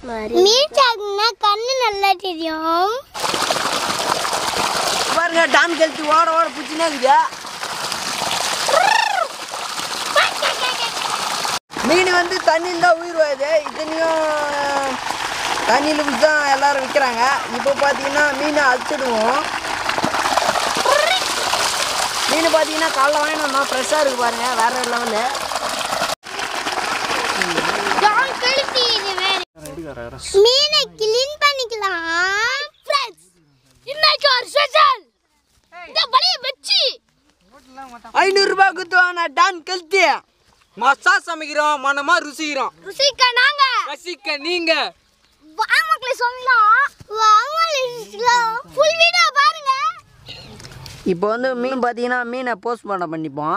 மீன் சாக்குனா கண்ணு நல்லா தெரியும் பாருங்க டான் கழித்து ஓட ஓட பிடிச்சினே இருக்குது மீன் வந்து தண்ணியில் தான் உயிர் வாழுது இத்தனையும் தண்ணியில் பிடிச்சி தான் எல்லாரும் விற்கிறாங்க இப்போ பார்த்தீங்கன்னா மீனை அழிச்சிடுவோம் மீன் பார்த்தீங்கன்னா காலைல வாங்கிட்டு வந்தோம் ஃப்ரெஷ்ஷாக இருக்கு பாருங்க வேற லெவலு மீனை கிளீன் பண்ணிக்கலாம் ஃப்ரெண்ட்ஸ் இன்னைக்கு ஒரு ஸ்பெஷல் இந்த வலையை வச்சு ஐநூறுரூபா குத்துவாங்க டான் கழுத்து மசா சமைக்கிறோம் மனமா ருசிக்கிறோம் ருசிக்க நாங்க ரசிக்க நீங்க வாமக்களை சொல்லலாம் வாமக்களை ஃபுல் வீடியோ பாருங்க இப்போ வந்து மீன் பார்த்தீங்கன்னா மீனை போஸ்ட்மார்ட்டம் பண்ணிப்போம்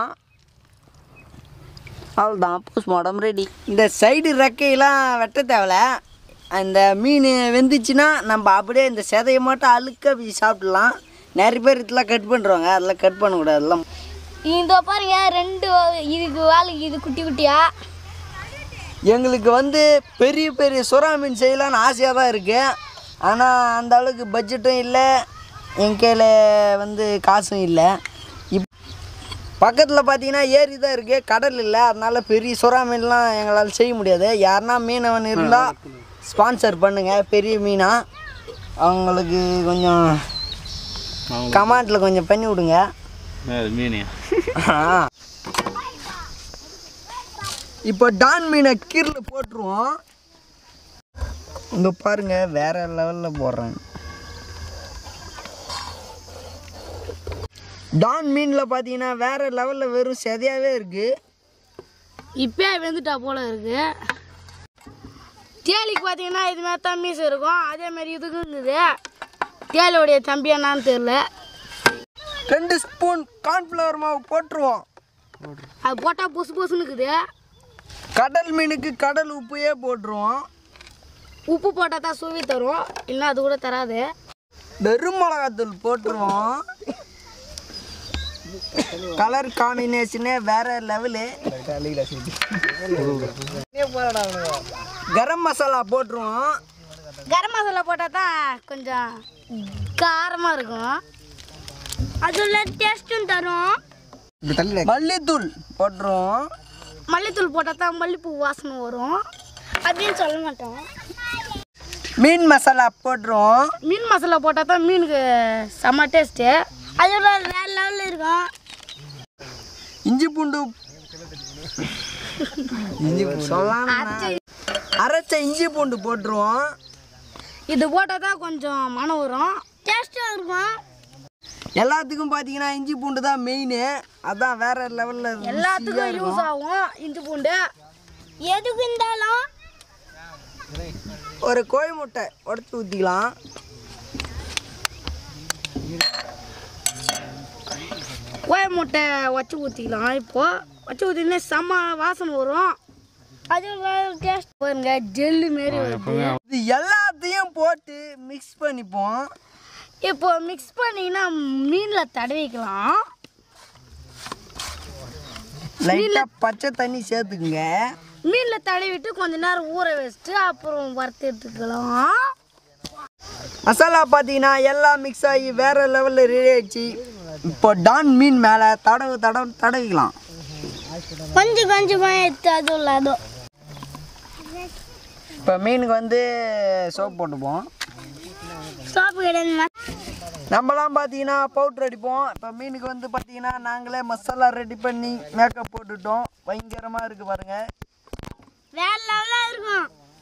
அவ்வளோதான் போஸ்ட்மார்ட்டம் ரெடி இந்த சைடு ரெக்கையெல்லாம் வெட்ட தேவையில்ல அந்த மீன் வெந்துச்சுன்னா நம்ம அப்படியே இந்த செதையை மட்டும் அழுக்க அப்படி சாப்பிடலாம் நிறைய பேர் இதெல்லாம் கட் பண்ணுறாங்க அதெல்லாம் கட் பண்ணக்கூடாது அதெல்லாம் இந்த பாருங்க ரெண்டு இதுக்கு வேலைக்கு இது குட்டி குட்டியா எங்களுக்கு வந்து பெரிய பெரிய சுறா மீன் செய்யலாம்னு ஆசையாக தான் இருக்குது ஆனால் அந்த அளவுக்கு பட்ஜெட்டும் இல்லை என் கையில் வந்து காசும் இல்லை இப் பக்கத்தில் பார்த்தீங்கன்னா ஏரி தான் இருக்குது கடல் இல்லை அதனால பெரிய சுறா மீன்லாம் எங்களால் செய்ய முடியாது யாருன்னா மீனவன் இருந்தால் ஸ்பான்சர் பண்ணுங்கள் பெரிய மீனாக அவங்களுக்கு கொஞ்சம் கமாண்டில் கொஞ்சம் பண்ணி விடுங்க மீன் ஆ. இப்போ டான் மீனை கீரில் போட்டுருவோம் இங்கே பாருங்க வேற லெவலில் போடுறேன் டான் மீனில் பார்த்தீங்கன்னா வேற லெவலில் வெறும் செதையாகவே இருக்குது இப்பயே வெந்துட்டா போல இருக்கு தேலிக்கு பார்த்தீங்கன்னா இது மாதிரி தான் மீசை இருக்கும் அதே மாதிரி இதுக்கும் இருக்குது தேலியோடைய தம்பி என்னன்னு தெரியல ரெண்டு ஸ்பூன் கார்ன்ஃப்ளவர் மாவு போட்டுருவோம் அது போட்டால் புசு புசுன்னு இருக்குது கடல் மீனுக்கு கடல் உப்பையே போட்டுருவோம் உப்பு போட்டால் தான் சுவி தரும் இல்லை அது கூட தராது வெறும் மிளகாத்தூள் போட்டுருவோம் கலர் காம்பினேஷனே வேற லெவலு கரம் மசாலா போட்டுருவோம் கரம் மசாலா போட்டால் தான் கொஞ்சம் காரமாக இருக்கும் அதுல டேஸ்ட்டும் தரும் மல்லித்தூள் போட்டுருவோம் மல்லித்தூள் போட்டால் தான் மல்லிப்பூ வாசனை வரும் அப்படின்னு சொல்ல மாட்டோம் மீன் மசாலா போட்டுருவோம் மீன் மசாலா போட்டால் தான் மீனுக்கு செம்ம டேஸ்ட்டு அதோட வேற லெவலில் இருக்கும் இஞ்சி பூண்டு சொல்லலாம் அரைச்ச இஞ்சி பூண்டு போட்டுருவோம் இது போட்டால் தான் கொஞ்சம் மனம் வரும் டேஸ்ட்டும் இருக்கும் எல்லாத்துக்கும் பார்த்தீங்கன்னா இஞ்சி பூண்டு தான் மெயின் அதான் வேற லெவலில் எல்லாத்துக்கும் யூஸ் ஆகும் இஞ்சி பூண்டு எதுக்கு இருந்தாலும் ஒரு கோழி முட்டை உடச்சி ஊற்றிக்கலாம் கோய முட்டை வச்சு ஊற்றிக்கலாம் இப்போ வச்சு ஊற்றினா செம்ம வாசனை வரும் அது டேஸ்ட் பாருங்க ஜெல்லு மாரி வருது இது எல்லாத்தையும் போட்டு மிக்ஸ் பண்ணிப்போம் இப்போ மிக்ஸ் பண்ணிங்கன்னா மீனில் தடவிக்கலாம் லைட்டாக பச்சை தண்ணி சேர்த்துக்குங்க மீனில் தடவிட்டு கொஞ்ச நேரம் ஊற வச்சுட்டு அப்புறம் வறுத்து எடுத்துக்கலாம் மசாலா பார்த்தீங்கன்னா எல்லாம் மிக்ஸ் ஆகி வேற லெவலில் ரெடி ஆயிடுச்சு இப்போ டான் மீன் மேலே தடவு தடவு தடவிக்கலாம் கொஞ்சம் கொஞ்சமாக எடுத்து அதுவும் இல்லாதோ இப்போ மீனுக்கு வந்து சோப் போட்டுப்போம் சோப்பு கிடையாது நம்மலாம் பார்த்தீங்கன்னா பவுட்ரு அடிப்போம் இப்போ மீனுக்கு வந்து பார்த்தீங்கன்னா நாங்களே மசாலா ரெடி பண்ணி மேக்கப் போட்டுட்டோம் பயங்கரமாக இருக்குது பாருங்கள் வேற லெவலாக இருக்கும்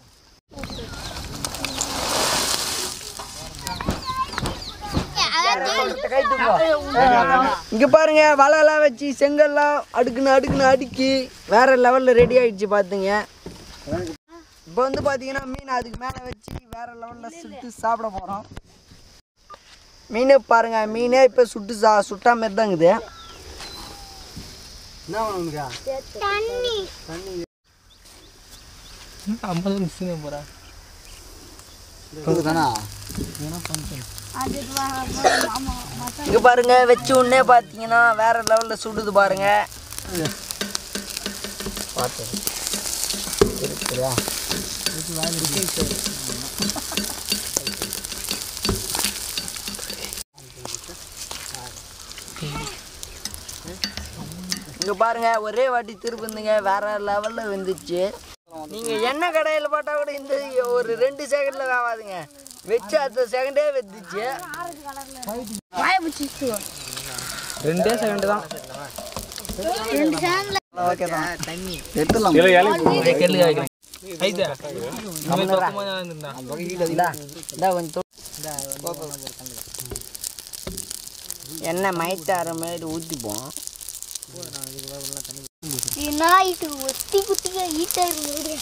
இங்கே பாருங்க வலைலாம் வச்சு செங்கல்லாம் அடுக்குன்னு அடுக்குன்னு அடுக்கி வேற லெவலில் ரெடி ஆயிடுச்சு பார்த்துங்க இப்போ வந்து பார்த்தீங்கன்னா மீன் அதுக்கு மேலே வச்சு வேற லெவலில் சுட்டு சாப்பிட போகிறோம் மீன் பாருங்க மீனே இப்போ சுட்டு சா சுட்டா மாதிரி தான் இருக்குது தண்ணி இங்கே பாருங்க வச்சு உடனே பார்த்தீங்கன்னா வேற லெவலில் சுடுது பாருங்க பார்த்து இருக்குதா இங்க பாருங்க ஒரே வாட்டி திருப்புந்துங்க வேற லெவல்ல வந்துச்சு நீங்க என்ன கடையில் போட்டா கூட இந்த ஒரு ரெண்டு செகண்ட்ல வேவாதுங்க வச்சு அடுத்த செகண்டே வெந்துச்சு வாய பிடிச்சி ரெண்டே செகண்ட் தான் ரெண்டு சேனல்ல ஓகே தான் எடுத்துலாம் இந்தா, இந்தா கொஞ்சம் தூ- எண்ணெய் மயத்தார மாதிரி ஊற்றிப்போம் நாய்க்கு ஒத்தி குத்திக்க ஈட்டா இருக்கு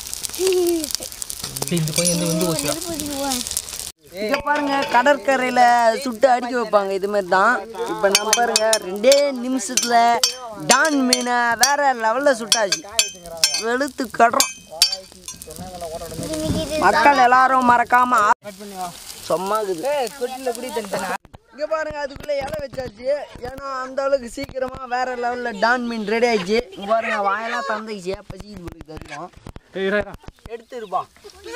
இங்க பாருங்க கடற்கரையில சுட்டு அடிக்க வைப்பாங்க இது மாதிரி தான் இப்போ நம்ம பாருங்க ரெண்டே நிமிஷத்துல டான் மீனை வேற லெவல்ல சுட்டாச்சு வெளுத்து கடுறோம் மக்கள் எல்லாரும் மறக்காம சொம்மாக்குது இங்க பாருங்க அதுக்குள்ள இலை வச்சாச்சு ஏன்னா அந்த அளவுக்கு சீக்கிரமா வேற லெவல்ல டான் மீன் ரெடி ஆயிடுச்சு இங்க பாருங்க வாயெல்லாம் தந்துச்சு பசிக்குது போய் தருவோம் எடுத்துருப்பா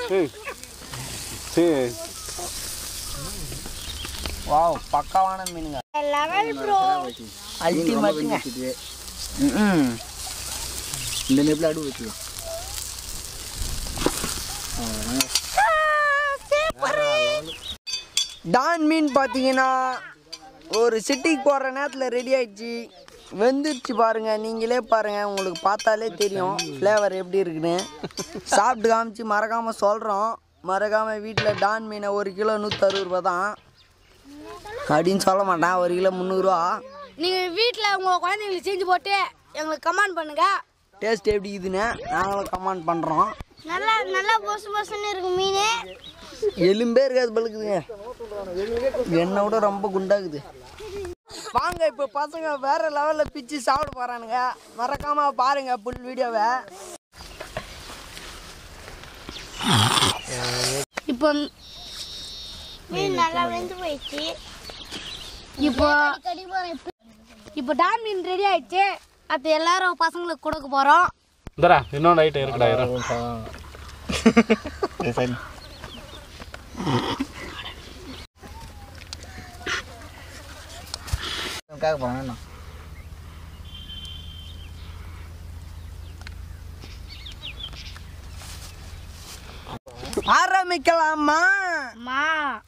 வாவ் பக்காவான மீனுங்க லெவல் ப்ரோ அல்டிமேட்டுங்க ம் இந்த நெப்பில் அடு வச்சு டான் மீன் பார்த்தீங்கன்னா ஒரு சிட்டிக்கு போகிற நேரத்தில் ரெடி ஆயிடுச்சு வெந்துருச்சு பாருங்க நீங்களே பாருங்க உங்களுக்கு பார்த்தாலே தெரியும் ஃப்ளேவர் எப்படி இருக்குன்னு சாப்பிட்டு காமிச்சு மறக்காமல் சொல்கிறோம் மறக்காமல் வீட்டில் டான் மீனை ஒரு கிலோ நூற்றறுபது ரூபா தான் அப்படின்னு சொல்ல மாட்டேன் ஒரு கிலோ முந்நூறுரூவா நீங்கள் வீட்டில் உங்கள் குழந்தைங்களுக்கு செஞ்சு போட்டு எங்களுக்கு கமெண்ட் பண்ணுங்க டேஸ்ட் எப்படி இருக்குதுன்னு நாங்களும் கமெண்ட் பண்ணுறோம் நல்லா நல்லா பொசு பொசுன்னு இருக்கு மீன் எலும்பே இருக்காது பழுக்குதுங்க என்னை விட ரொம்ப குண்டாகுது வாங்க இப்போ பசங்க வேற லெவல்ல பிச்சு சாப்பிட போறானுங்க மறக்காம பாருங்க புல் வீடியோவை இப்போ மீன் நல்லா வெந்து போயிடுச்சு இப்போ கடி போறேன் இப்போ டான் மீன் ரெடி ஆயிடுச்சு அது எல்லாரும் பசங்களுக்கு கொடுக்க போகிறோம் இந்தரா இன்னொன்று ஐட்டம் இருக்குடா இரு. போகிறேன் ஆரம்பிக்கலாமா அம்மா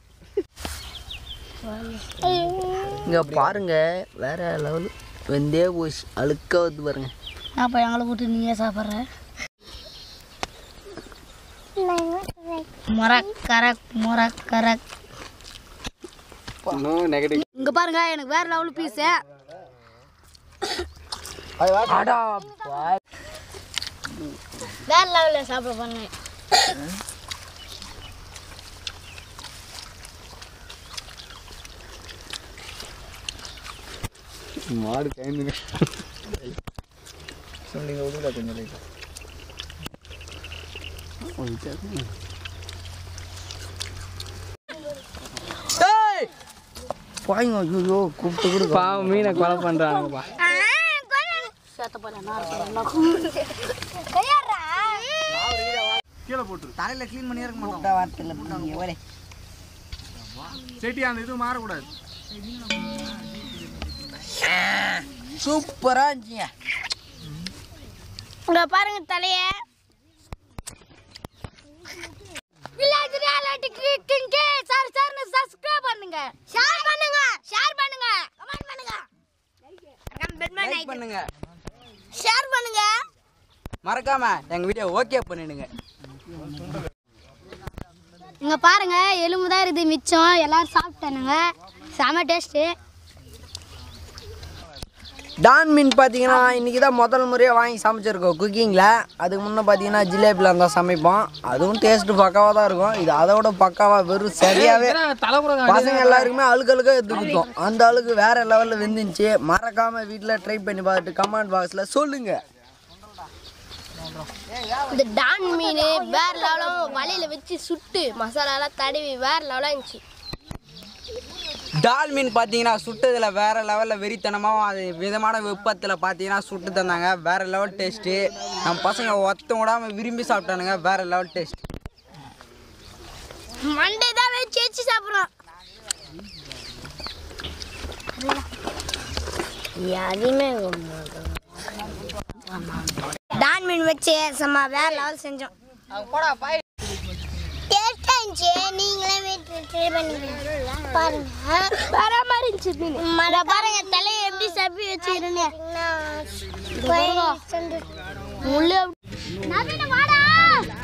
இங்க பாருங்க வேற லெவல் வெந்தே போச்சு அழுக்க வந்து பாருங்க அப்போ எங்களை போட்டு நீங்கள் சாப்பிட்ற முரக் கரக் முரக் கரக் இன்னும் நெகட்டிவ் இங்கே பாருங்க எனக்கு வேற லெவல் பீஸு அடா வேற லெவலில் சாப்பிட பண்ணேன் மாடு கைந்து சொன்னீங்க விடுங்களா கொஞ்சம் லைட்டாக பாய்ங்க ஐயோ கூப்பிட்டு கூட பாவம் மீனை கொலை பண்ணுறானுங்கப்பா தலையில க்ளீன் பண்ணி இருக்க மாட்டோம் வார்த்தையில் ஒரே செட்டி அந்த இது மாறக்கூடாது சூப்பரா இருந்துச்சுங்க இங்க பாருங்க தலைய village reality king K sir சார்னு சப்ஸ்கிரைப் பண்ணுங்க ஷேர் பண்ணுங்க ஷேர் பண்ணுங்க கமெண்ட் பண்ணுங்க லைக் பண்ணுங்க ஷேர் பண்ணுங்க மறக்காம எங்க வீடியோ ஓகே பண்ணிடுங்க இங்க பாருங்க எலும்பு தான் இருக்குது மிச்சம் எல்லாரும் சாப்பிட்டானுங்க செம டேஸ்ட்டு டான் மீன் பார்த்தீங்கன்னா இன்றைக்கி தான் முதல் முறையாக வாங்கி சமைச்சிருக்கோம் குக்கிங்கில் அதுக்கு முன்னே பார்த்தீங்கன்னா ஜிலேபியில் இருந்தால் சமைப்போம் அதுவும் டேஸ்ட்டு பக்காவாக தான் இருக்கும் இது அதை விட பக்காவாக வெறும் சரியாகவே பசங்க எல்லாருக்குமே அழுக்கு அழுக்காக எடுத்துக்கிட்டோம் அந்த அளவுக்கு வேறு லெவலில் வெந்துருந்துச்சு மறக்காமல் வீட்டில் ட்ரை பண்ணி பார்த்துட்டு கமெண்ட் பாக்ஸில் சொல்லுங்கள் இந்த டான் மீன் வேற லெவலும் வலையில வச்சு சுட்டு மசாலாலாம் தடவி வேற லெவலாக இருந்துச்சு டால் மீன் பார்த்தீங்கன்னா சுட்டதில் வேற லெவலில் வெறித்தனமாக அது விதமான வெப்பத்தில் பார்த்தீங்கன்னா சுட்டு தந்தாங்க வேற லெவல் டேஸ்ட்டு நம்ம பசங்க ஒத்த விடாமல் விரும்பி சாப்பிட்டானுங்க வேற லெவல் டேஸ்ட் மண்டே தான் வச்சு வச்சு சாப்பிட்றோம் அதையுமே டான் மீன் வச்சு செம்ம வேற லெவல் செஞ்சோம் டேஸ்டா இருந்துச்சு நீங்களே வீட்டில் ட்ரை பண்ணுங்க பாருங்க வேற மாதிரி இருந்துச்சு மீன் பாருங்க தலையை எப்படி சப்பி வச்சுக்கிறேன்னு முள்ளு நவீன வாடா